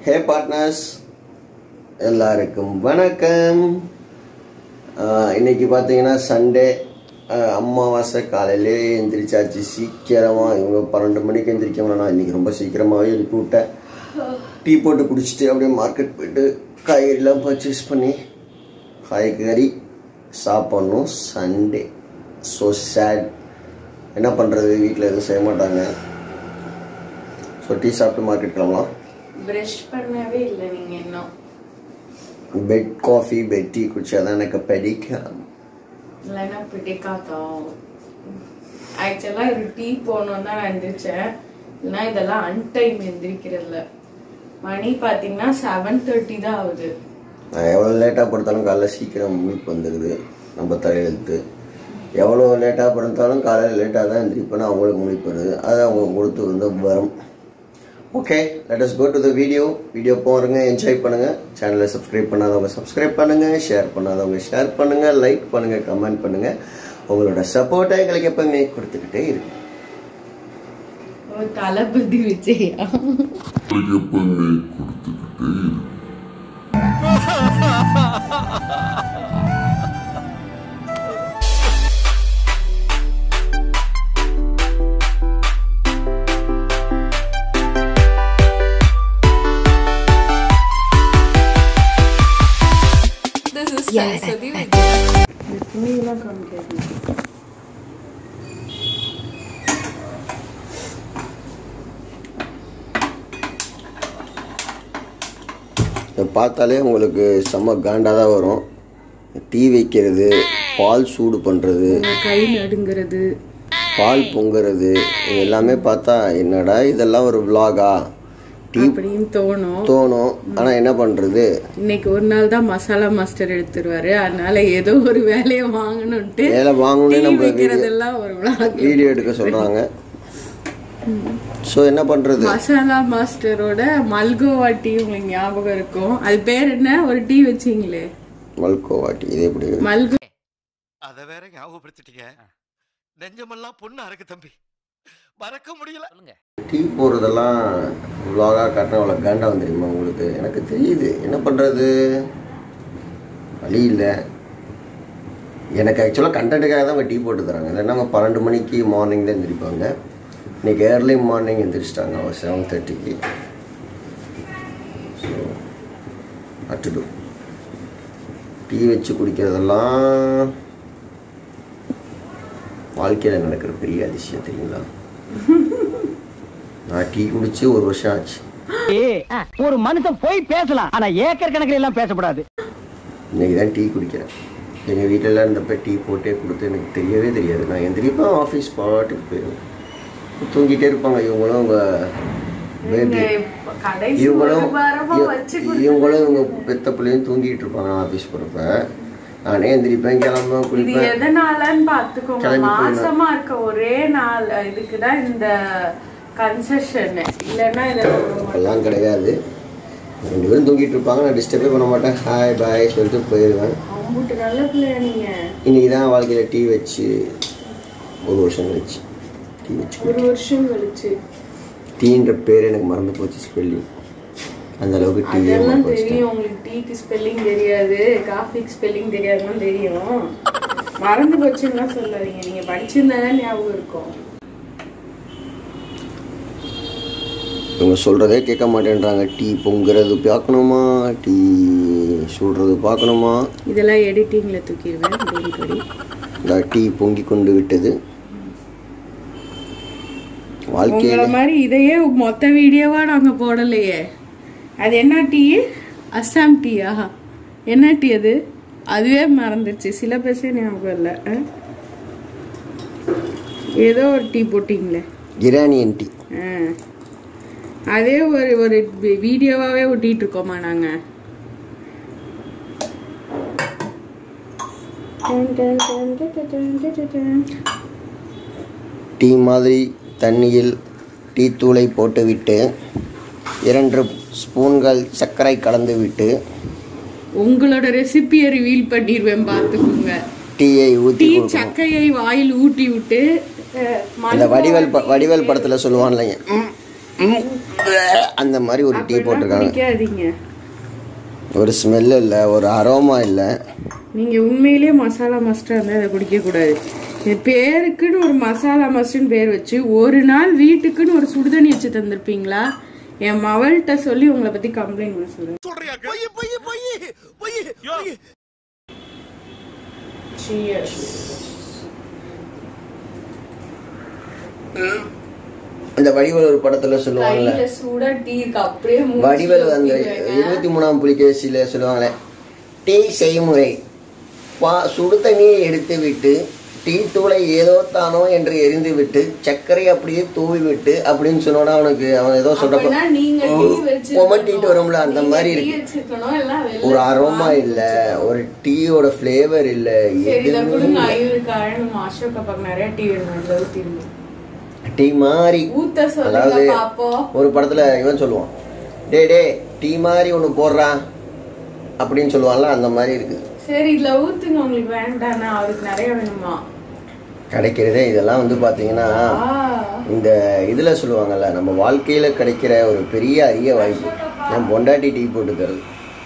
ஹே partners எல்லாருக்கும் வணக்கம் ஆஹ் இன்னைக்கு பார்த்தீங்கன்னா சண்டே அமாவாசை காலையிலே எந்திரிச்சாச்சு சீக்கிரமாக இவங்க பன்னெண்டு மணிக்கு எந்திரிக்கணும் நான் இன்னைக்கு ரொம்ப சீக்கிரமாகவே எழுப்பி விட்டேன் டீ போட்டு குடிச்சிட்டு அப்படியே மார்க்கெட் போயிட்டு காய்கறிலாம் பர்ச்சேஸ் பண்ணி காய்கறி சாப்பிட்ணும் சண்டே ஸோ சேட் என்ன பண்ணுறது வீட்டில் எதுவும் செய்ய மாட்டாங்க ஸோ டீ சாப்பிட்டு மார்க்கெட் கிளம்பலாம் பிரஷ் பண்ணவே இல்லை நீங்க இன்னும் பெட் காஃபி பெட் டீ குடிச்சாதான் எனக்கு பிடிக்கும் இல்லைன்னா பிடிக்காதான் ஆக்சுவலா ஒரு டீ போகணும் தான் நான் எந்திரிச்சேன் இல்லைன்னா இதெல்லாம் அன்டைம் எந்திரிக்கிறதுல மணி பாத்தீங்கன்னா செவன் தேர்ட்டி தான் ஆகுது நான் எவ்வளோ லேட்டாக படுத்தாலும் காலைல சீக்கிரம் முழிப்பு வந்துடுது நம்ம தலையெழுத்து எவ்வளோ லேட்டாக படுத்தாலும் காலையில் லேட்டாக தான் எந்திரிப்பேன் அவங்களுக்கு முழிப்பு வருது அது அவங்க கொடுத்து வந்து வரும் okay let us go to the video video பாருங்க என்ஜாய் பண்ணுங்க சேனலை சப்ஸ்கிரைப் பண்ணாதவங்க சப்ஸ்கிரைப் பண்ணுங்க ஷேர் பண்ணாதவங்க ஷேர் பண்ணுங்க லைக் பண்ணுங்க கமெண்ட் பண்ணுங்க உங்களோட சப்போர்ட்டை எங்களுக்கு எப்பவுமே கொடுத்துக்கிட்டே இருக்கு ஓ, தளபதி Vijaya This is Saraswati Vidya. இந்த துணியெல்லாம் காமிக்காது இதை பார்த்தாலே உங்களுக்கு செம்ம காண்டாக தான் வரும் டீ வைக்கிறது பால் சூடு பண்ணுறது உங்க கை நடுங்கிறது பால் பொங்குறது இது எல்லாமே பார்த்தா என்னடா இதெல்லாம் ஒரு விலாகா டீ அப்படின்னு தோணும் தோணும் ஆனால் என்ன பண்ணுறது இன்னைக்கு ஒரு நாள் தான் மசாலா மாஸ்டர் எடுத்துருவாரு அதனால ஏதோ ஒரு வேலையை வாங்கணும்ட்டு வேலை வாங்கணும்னே டீ நம்ம வீடியோ வைக்கிறதெல்லாம் ஒரு vlog. வீடியோ எடுக்க சொல்கிறாங்க ஸோ என்ன பண்ணுறது மசாலா மாஸ்டரோட மல்கோவா டீ உங்களுக்கு ஞாபகம் இருக்கும் அது பேர் என்ன ஒரு டீ வச்சீங்களே மல்கோவாட்டி இது எப்படி மல்கோ அத வேற ஞாபகப்படுத்திட்டீங்க நெஞ்சமெல்லாம் பொண்ணு அறக்கு தம்பி மறக்க முடியல டீ போடுறதெல்லாம் விலாகாக காட்டினா அவ்வளோ காண்டா வந்துருமா உங்களுக்கு எனக்கு தெரியுது என்ன பண்ணுறது வழி இல்லை எனக்கு ஆக்சுவலாக கண்டென்ட்டுக்காக தான் அவங்க டீ போட்டு தராங்க இல்லைன்னா அவங்க பன்னெண்டு மணிக்கு மார்னிங் தான் எந்திரிப்பாங்க இன்னைக்கு ஏர்லி மார்னிங் எந்திரிச்சிட்டாங்க அவர் செவன் தேர்ட்டிக்கு ஸோ அட்டுடு டீ வச்சு குடிக்கிறதெல்லாம் வாழ்க்கையில் நடக்கிற பெரிய அதிசயம் தெரியுங்களா நான் டீ குடிச்சு ஒரு வருஷம் ஆச்சு ஒரு மனுஷன் போய் பேசலாம் ஆனா ஏக்கர் கணக்கில் எல்லாம் பேசக்கூடாது இன்னைக்கு தான் டீ குடிக்கிறேன் எங்கள் வீட்டிலலாம் இருந்தப்ப டீ போட்டே கொடுத்து எனக்கு தெரியவே தெரியாது நான் எந்திரிப்பேன் ஆஃபீஸ் பாட்டுக்கு போயிடுவேன் தூங்கிட்டே இருப்பாங்க இவங்களும் அவங்க பேபி கடைசி ஒரு இவங்களும் வாரமா இவ- வச்சு இவங்களும் இவங்க பெத்த பிள்ளையும் தூங்கிட்டு இருப்பாங்க ஆஃபீஸ் போகிறப்ப நானே எந்திரிப்பேன் கிளம்புவேன் இது குளிப்பேன் எதனாலன்னு பாத்துக்கோங்க கிளம்பி போயிடலாம். மாசமா இருக்க ஒரே நாள் இதுக்குதான் இந்த கன்செஷன் இல்லைன்னா இதை அப்பெல்லாம் கிடையாது ரெண்டு பேரும் தூங்கிட்டு இருப்பாங்க நான் டிஸ்டர்பே பண்ண மாட்டேன் ஹாய் பாய் சொல்லிட்டு போயிடுவேன் அம்புட்டு நல்ல பிள்ளையா நீங்க இன்னைக்கு தான் வாழ்க்கையில் டீ வச்சு ஒரு வருஷம் கழிச்சு டீ வச்சு ஒரு வருஷம் கழிச்சு டீன்ற பேர் எனக்கு மறந்து போச்சு ஸ்பெல்லிங் அந்த அளவுக்கு டீ அதெல்லாம் தெரியும் உங்களுக்கு டீக்கு ஸ்பெல்லிங் தெரியாது காஃபிக்கு ஸ்பெல்லிங் தெரியாதுன்னு தெரியும் மறந்து போச்சுன்னா சொல்லாதீங்க நீங்க படிச்சிருந்தா தான் ஞாபகம் இருக்கும் இவங்க சொல்கிறதே கேட்க மாட்டேன்றாங்க டீ பொங்குறது பார்க்கணுமா டீ சுடுறது பார்க்கணுமா இதெல்லாம் எடிட்டிங்ல தூக்கிடுவேன் டோன்ட் வரி இந்த டீ பொங்கி கொண்டு விட்டது உங்களை வாழ்க்கையில் மாதிரி இதையே மொத்த வீடியோவா நாங்க போடலையே அது என்ன டீ அஸ்ஸாம் டீயா என்ன டீ அது அதுவே மறந்துச்சு சில பேசே ஞாபகம் இல்லை ஆ? ஏதோ ஒரு டீ போட்டிங்களே இரானியன் டீ ஆ. அதே ஒரு ஒரு வி- வீடியோவாவே ஒட்டிட்டு இருக்கோமா நாங்க டீ மாதிரி தண்ணியில் டீ தூளை போட்டுவிட்டு இரண்டு ஸ்பூன்கள் சர்க்கரை கலந்து விட்டு உங்களோட ரெசிபியை ரிவீல் பண்ணிடுவேன் பார்த்துக்கோங்க டீயை டீ ஊற்றி கொடுக்கணும் சக்கையை வாயில் ஊட்டி விட்டு அஹ், அந்த மல்கோவா வடிவேல் ப- டீ வடிவேல் படத்தில் சொல்லுவான்லைங்க ம், ம், அந்த மாதிரி ஒரு டீ அப்படின்னா போட்டிருக்காங்க குடிக்காதீங்க ஒரு ஸ்மெல் இல்லை ஒரு அரோமா இல்லை நீங்க உண்மையிலேயே மசாலா மஸ்டா இருந்தா இதை குடிக்க கூடாது இது பேருக்குன்னு ஒரு மசாலா மஸ்ட்னு பேர் வச்சு ஒரு நாள் வீட்டுக்குன்னு ஒரு சுடுதண்ணி வச்சு தந்திருப்பீங்களா என் மவள்கிட்ட சொல்லி உங்களை பத்தி கம்ப்ளைண்ட் பண்ண சொல்றேன் Cheers. இந்த வடிவல் ஒரு படத்துல சொல்லுவாங்கல்ல கையில சூடா டீ இருக்கு அப்படியே மூச்சுல வடிவல் அந்த ஊத்திடுவேங்க. இருபத்தி மூணாம் புலிகேசியில சொல்லுவாங்களே டீ செய்முறை பா சுடு தண்ணியை எடுத்து விட்டு டீ தூளை ஏதோ தானோ என்று எரிந்து விட்டு சர்க்கரை அப்படியே தூவி விட்டு அப்படின்னு சொன்னோன்னா அவனுக்கு அவன் ஏதோ சொல்றப்ப அப்படின்னா நீங்க டீ வச்சு கொமட்டிட்டு வரும்ல அந்த மாதிரி டீ இருக்கு வச்சிருக்கணும் எல்லாம் வெளில ஒரு அரோமா இல்ல ஒரு டீயோட ஃபிளேவர் இல்ல சரி இத எதுவுமே கொடுங்க ஐவருக்கு அழணும் அசோக் அப்பாக்கு நிறைய டீ வேணும் இதுல ஊத்திருங்க டீ மாதிரி ஊத்த சொல்லுங்க அதாவது பாப்போம் ஒரு படத்துல இவன் சொல்லுவான் டே டே டீ மாதிரி ஒன்று போடுறான் அப்படின்னு சொல்லுவான்ல அந்த மாதிரி இருக்குது சரி இதுல ஊத்துங்க உங்களுக்கு வேண்டாம்னா அவருக்கு நிறைய வேணுமா கிடைக்கிறதே இதெல்லாம் வந்து பாத்தீங்கன்னா ஆ, இந்த இதுல சொல்லுவாங்கல்ல நம்ம வாழ்க்கையில கிடைக்கிற ஒரு பெரிய அரிய வாய்ப்பு என் பொண்டாட்டி டீ போட்டு தருது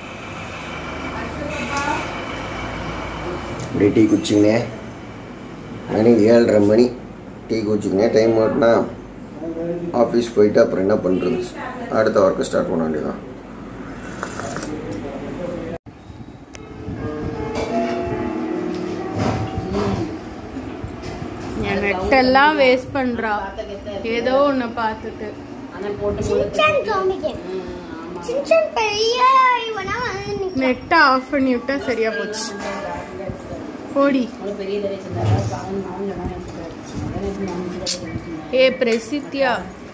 இப்படி டீ குச்சிங்க மணி ஏழரை மணி டீ குச்சிங்க டைம் ஓட்டினா ஆஃபீஸ் போயிட்டு அப்புறம் என்ன பண்ணுறது அடுத்த ஒர்க்கை ஸ்டார்ட் பண்ண வேண்டியதான் என் நெட்டெல்லாம் வேஸ்ட் பண்றா ஏதோ ஒண்ணு பார்த்துட்டு சின்சான் காமிக்கேன் சின்சான் பெரிய இவனா வந்து நிக்க- நெட்டை ஆஃப் பண்ணி விட்டா சரியா போச்சு போடி ஏ பிரசித்தியா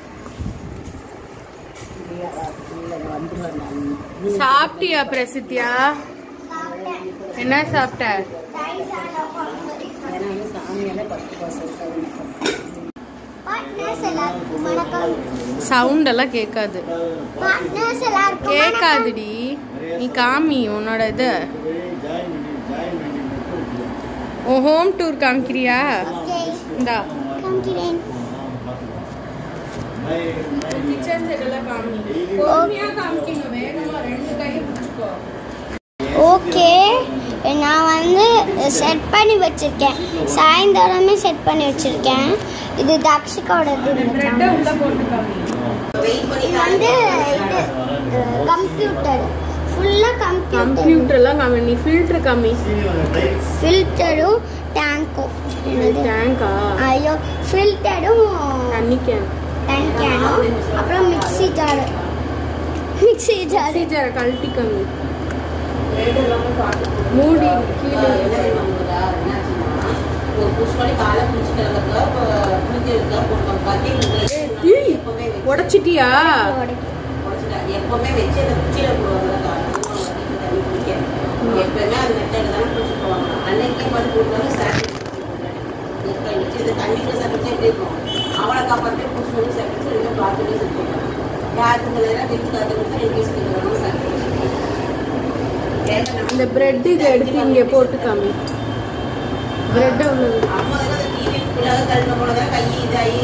சாப்பிட்டியா பிரசித்தியா என்ன சாப்பிட்ட பார்ட்னர்ஸ் எல்லாருக்கும் வணக்கம் சவுண்ட் எல்லாம் கேட்காது பார்ட்னர்ஸ் எல்லாருக்கும் வணக்கம். கேட்காதுடி நீ காமி உன்னோட இது உன் ஹோம் டூர் காமிக்கிறியா Okay, இந்தா காமிக்கிறேன் கிச்சன் செட் எல்லாம் காமி பொறுமையா காமிக்கணும் வேகமா ரெண்டு கையை பிடிச்சுக்கோ ஓகே நான் வந்து செட் பண்ணி வச்சிருக்கேன் சாயந்தரமே செட் பண்ணி வச்சிருக்கேன் இது தக்ஷிகோடது பிரெட்டை உள்ள போட்டு காமி இது வந்து இது கம்ப்யூட்டர் ஃபுல்லாக கம்ப்யூட்டர் கம்ப்யூட்டர் எல்லாம் காமி நீ ஃபில்டர் காமி ஃபில்டரும் டேங்க்கும் என்னது டேங்கா ஐயோ ஃபில்டரும் தண்ணி கேன் டேங்க் கேனும் அப்புறம் மிக்ஸி ஜாரு மிக்ஸி ஜாரு சீஜரை கழட்டி காமி மூடி கீழே ஏய், உடைச்சிட்டியா எப்பவுமே வச்சு அந்த குச்சியில போடுவாங்க எப்பவுமே அந்த மெத்தட் தானே பிடிச்சி போவாங்க அன்னைக்கே பார்த்து போட்டாலும் சாப்பிட்டு வச்சு இது தண்ணிக்குள்ள சாப்பிட்டு எப்படி இருக்கும் அவளை காப்பாற்றி புஷ் பண்ணி சாப்பிட்டு ரெண்டும் பார்த்துட்டு செஞ்சுருக்காங்க யாருக்கு நேரம் டிப்ஸ் காத்துக்கிட்டு இங்கிலீஷ் கிட்ட சாப்பிட்டு இந்த பிரெட் இதை எடுத்து இங்க போட்டு காமி பிரெட் ஒன்று அம்மா தான் டிவி ஃபுல்லாக கழுந்த போனதான் கை இதாகி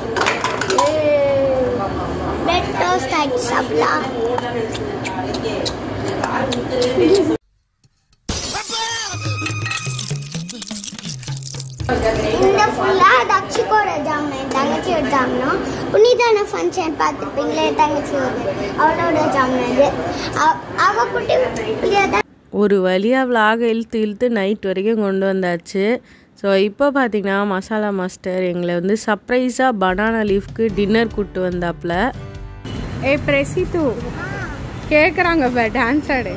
பெட் டோஸ்ட் ஆகி சாப்பிடலாம் ஓடலாம் நினைச்சிருந்தேன் காலைக்கே இந்த கால் முத்துறவே இந்த ஃபுல்லாக தக்ஷிக்கோட ஜாம் என் தங்கச்சியோட ஜாம்னா புனிதான ஃபங்க்ஷன் பார்த்துருப்பீங்களே என் தங்கச்சியோட அவளோட ஜாம் இது அவ- அவ குட்டி பிள்ளைய தான் ஒரு வழியாக விலாக இழுத்து இழுத்து நைட் வரைக்கும் கொண்டு வந்தாச்சு ஸோ இப்போ பார்த்தீங்கன்னா மசாலா மாஸ்டர் எங்களை வந்து சர்ப்ரைஸாக பனானா லீஃப்க்கு டின்னர் கூப்பிட்டு வந்தாப்புல ஏ பிரசித்து கேட்குறாங்க இப்போ டான்ஸ் ஆடு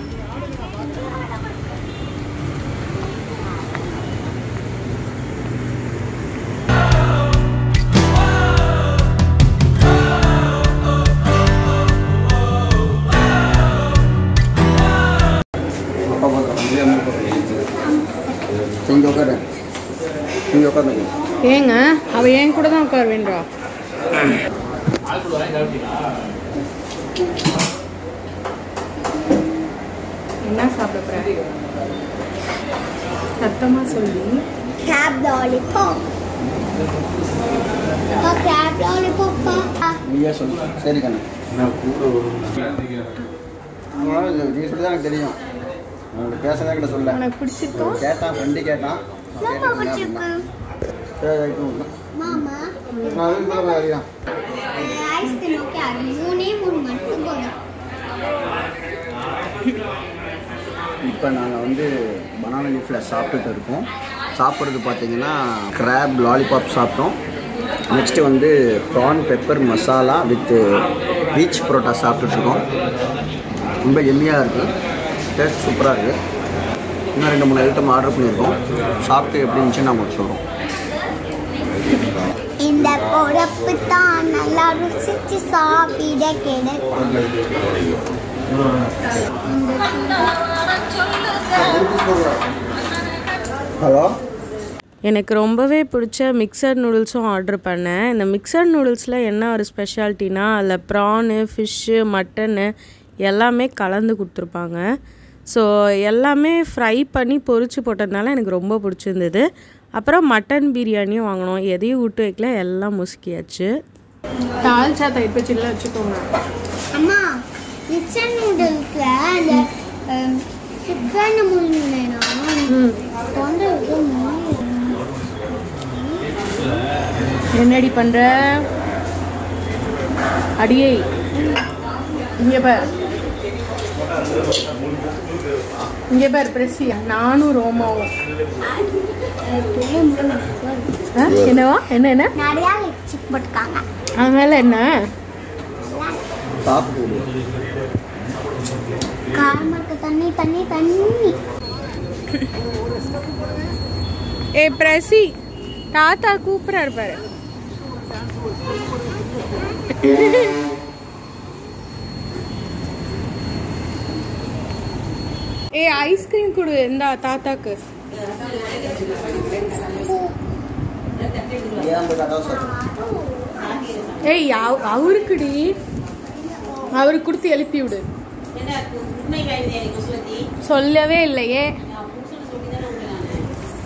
அப்பா பார்க்குறேன் இங்கே உட்காரு இங்கே உட்காருங்க ஏங்க அவ என் கூட தான் உட்கார வேண்டா என்ன சாப்பிட போற சத்தமா சொல்லி கிராப் லாலிபாப் கிராப் லாலிபாப்பா நீயே சொல்லு சரி கண்ணு நான் கூட வரும் நீ சொல்லி தான் எனக்கு தெரியும் அவங்கள்ட்ட பேசவே கிட்ட சொல்ல உனக்கு பிடிச்சிருக்கா கேட்டான் ஃப்ரெண்டு கேட்டான் ரொம்ப பிடிச்சிருக்கு சரி ரைட்டு விட்டேன். மாமா நான் அதுக்கு மேலே அறியான் ஐஸ்கிரீம் ஓகே அது மூணே மூணு மட்டும் போதும் இப்போ நாங்கள் வந்து பனானா லீஃபில் சாப்பிட்டுட்டு இருக்கோம் சாப்பிட்றது பார்த்தீங்கன்னா கிராப் லாலிபாப் சாப்பிட்டோம் நெக்ஸ்ட்டு வந்து ப்ரான் பெப்பர் மசாலா வித் பீச் பரோட்டா சாப்பிட்டுட்ருக்கோம் ரொம்ப எம்மியாக இருக்குது டேஸ்ட் சூப்பராக இருக்குது இன்னும் ரெண்டு மூணு ஐட்டம் ஆர்டர் பண்ணியிருக்கோம் சாப்பிட்டு எப்படி இருந்துச்சுன்னு நான் உங்களுக்கு சொல்கிறோம் இந்த பொறப்பு தான் நல்லா ருசிச்சு சாப்பிட கிடைக்கும் ஹலோ எனக்கு ரொம்பவே பிடிச்ச மிக்சர் நூடுல்ஸும் ஆர்டர் பண்ணேன் இந்த மிக்சர் நூடுல்ஸில் என்ன ஒரு ஸ்பெஷாலிட்டினா அதில் ப்ரானு ஃபிஷ்ஷு மட்டனு எல்லாமே கலந்து கொடுத்துருப்பாங்க ஸோ எல்லாமே ஃப்ரை பண்ணி பொரிச்சு போட்டதுனால எனக்கு ரொம்ப பிடிச்சிருந்தது அப்புறம் மட்டன் பிரியாணியும் வாங்கினோம் எதையும் விட்டு வைக்கல எல்லாம் முசுக்கியாச்சு தால்ச்சா தைப்பு சில்ல வச்சுக்கோங்க அம்மா கிச்சன் நூடுல்ஸ்ல அந்த சிக்கன் முழுங்கினா தொண்டை ஏதோ முழுங்குது. என்னடி பண்ற அடியே இங்க பார் இங்க பார் பிரசியா நானும் ரோமாவும் அப்படியே முழுங்குது. ஆ, என்னவா என்ன என்ன நிறைய லிப்ஸ்டிக் போட்டுருக்காங்க அதனால என்ன சாப்பிட்டு காரமா இருக்க தண்ணி தண்ணி தண்ணி ஏ பிரசி தாத்தா கூப்பிடுறாரு பாரு ஏ ஐஸ்கிரீம் கொடு இந்தா தாத்தாக்கு ஏன் போய் கதவை சாப்பிட்டு ஏய் அவ- அவருக்குடி அவருக்கு கொடுத்து எழுப்பி விடு என்ன உண்மை வேண்டிய குசுவதி சொல்லவே இல்லையே புதுசுன்னு சொல்லி தானே விட்டேன் நான்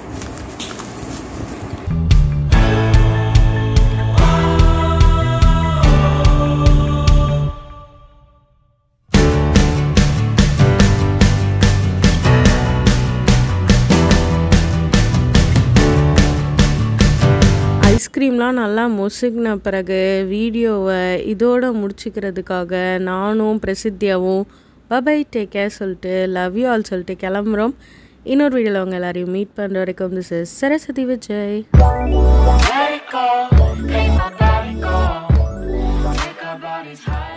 ஐஸ்கிரீம்லாம் நல்லா முசுகின பிறகு வீடியோவை இதோட முடிச்சுக்கிறதுக்காக நானும் பிரசித்தியாவும் பபை டேக் கேர் சொல்லிட்டு லவ் யூ ஆல் சொல்லிட்டு கிளம்புறோம் இன்னொரு வீடியோவில் அவங்க எல்லாரையும் மீட் பண்ணுற வரைக்கும் this is Saraswathi Vijay Let it go, let my body go. Make our bodies high.